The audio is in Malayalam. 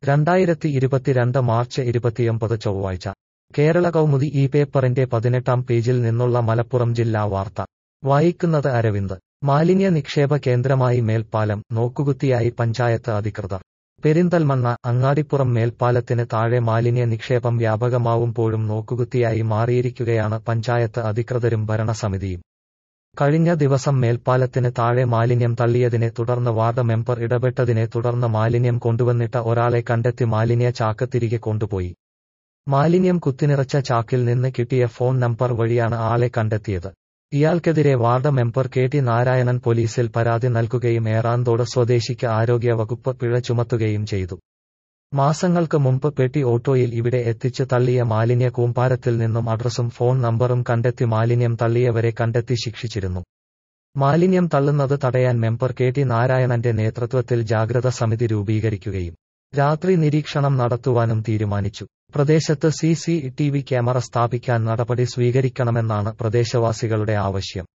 രണ്ടായിരത്തി ഇരുപത്തിരണ്ട് മാർച്ച് ഇരുപത്തിയൊമ്പത് ചൊവ്വാഴ്ച കേരള കൗമുദി ഈ പേപ്പറിന്റെ പതിനെട്ടാം പേജിൽ നിന്നുള്ള മലപ്പുറം ജില്ലാ വാർത്ത വായിക്കുന്നത് അരവിന്ദ് മാലിന്യ നിക്ഷേപ കേന്ദ്രമായി മേൽപ്പാലം നോക്കുകുത്തിയായി പഞ്ചായത്ത് അധികൃതർ പെരിന്തൽമണ്ണ അങ്ങാടിപ്പുറം മേൽപ്പാലത്തിന് താഴെ മാലിന്യ നിക്ഷേപം വ്യാപകമാവുമ്പോഴും നോക്കുകുത്തിയായി മാറിയിരിക്കുകയാണ് പഞ്ചായത്ത് അധികൃതരും ഭരണസമിതിയും കഴിഞ്ഞ ദിവസം മേൽപ്പാലത്തിന് താഴെ മാലിന്യം തള്ളിയതിനെ തുടർന്ന് വാർഡ് മെമ്പർ ഇടപെട്ടതിനെ തുടർന്ന് മാലിന്യം കൊണ്ടുവന്നിട്ട ഒരാളെ കണ്ടെത്തി മാലിന്യ ചാക്ക് തിരികെ കൊണ്ടുപോയി മാലിന്യം കുത്തിനിറച്ച ചാക്കിൽ നിന്ന് കിട്ടിയ ഫോൺ നമ്പർ വഴിയാണ് ആളെ കണ്ടെത്തിയത് ഇയാൾക്കെതിരെ ward member K T Narayanan പോലീസിൽ പരാതി നൽകുകയും ഏറാന്തോട് സ്വദേശിക്ക് ആരോഗ്യ വകുപ്പ് പിഴ ചുമത്തുകയും ചെയ്തു മാസങ്ങൾക്ക് മുമ്പ് പെട്ടി ഓട്ടോയിൽ ഇവിടെ എത്തിച്ച് തള്ളിയ മാലിന്യ കൂമ്പാരത്തിൽ നിന്നും അഡ്രസ്സും ഫോൺ നമ്പറും കണ്ടെത്തി മാലിന്യം തള്ളിയവരെ കണ്ടെത്തി ശിക്ഷിച്ചിരുന്നു മാലിന്യം തള്ളുന്നത് തടയാൻ മെമ്പർ കെ ടി നാരായണന്റെ നേതൃത്വത്തിൽ ജാഗ്രത സമിതി രൂപീകരിക്കുകയും രാത്രി നിരീക്ഷണം നടത്തുവാനും തീരുമാനിച്ചു പ്രദേശത്ത് C C T V camera സ്ഥാപിക്കാൻ നടപടി സ്വീകരിക്കണമെന്നാണ് പ്രദേശവാസികളുടെ ആവശ്യം